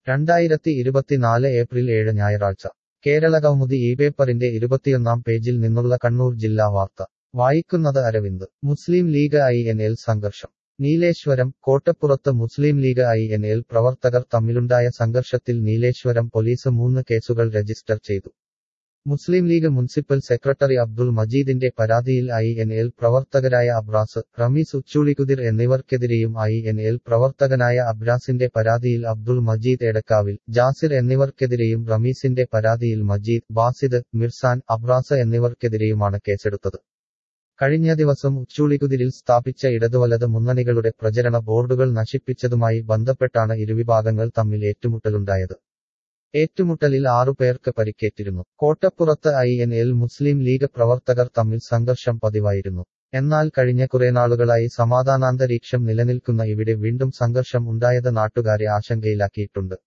രണ്ടായിരത്തി ഇരുപത്തിനാല് ഏപ്രിൽ ഏഴ് ഞായറാഴ്ച കേരളകൗമുദി ഈ പേപ്പറിന്റെ ഇരുപത്തിയൊന്നാം പേജിൽ നിന്നുള്ള കണ്ണൂർ ജില്ലാ വാർത്ത വായിക്കുന്നത് Aravind Muslim League I N L സംഘർഷം നീലേശ്വരം കോട്ടപ്പുറത്ത് Muslim League I N L പ്രവർത്തകർ തമ്മിലുണ്ടായ സംഘർഷത്തിൽ നീലേശ്വരം പോലീസ് മൂന്ന് കേസുകൾ രജിസ്റ്റർ ചെയ്തു മുസ്ലിം ലീഗ് മുനിസിപ്പൽ സെക്രട്ടറി അബ്ദുൾ മജീദിന്റെ പരാതിയിൽ ഐ എൻ എൽ പ്രവർത്തകരായ അബ്രാസ് റമീസ് ഉച്ചൂളികുതിർ എന്നിവർക്കെതിരെയും ഐ എൻ എൽ പ്രവർത്തകനായ അബ്രാസിന്റെ പരാതിയിൽ അബ്ദുൾ മജീദ് എടക്കാവിൽ ജാസിർ എന്നിവർക്കെതിരെയും റമീസിന്റെ പരാതിയിൽ മജീദ് ബാസിദ് മിർസാൻ അബ്രാസ് എന്നിവർക്കെതിരെയുമാണ് കേസെടുത്തത് കഴിഞ്ഞ ദിവസം ഉച്ചൂളികുതിരിൽ സ്ഥാപിച്ച ഇടതുവലത് മുന്നണികളുടെ പ്രചരണ ബോർഡുകൾ നശിപ്പിച്ചതുമായി ബന്ധപ്പെട്ടാണ് ഇരുവിഭാഗങ്ങൾ തമ്മിൽ ഏറ്റുമുട്ടലുണ്ടായത് ഏറ്റുമുട്ടലിൽ ആറുപേർക്ക് പരിക്കേറ്റിരുന്നു കോട്ടപ്പുറത്ത് I N L Muslim League പ്രവർത്തകർ തമ്മിൽ സംഘർഷം പതിവായിരുന്നു എന്നാൽ കഴിഞ്ഞ കുറെ നാളുകളായി സമാധാനാന്തരീക്ഷം നിലനിൽക്കുന്ന ഇവിടെ വീണ്ടും സംഘർഷം ഉണ്ടായത് നാട്ടുകാരെ ആശങ്കയിലാക്കിയിട്ടുണ്ട്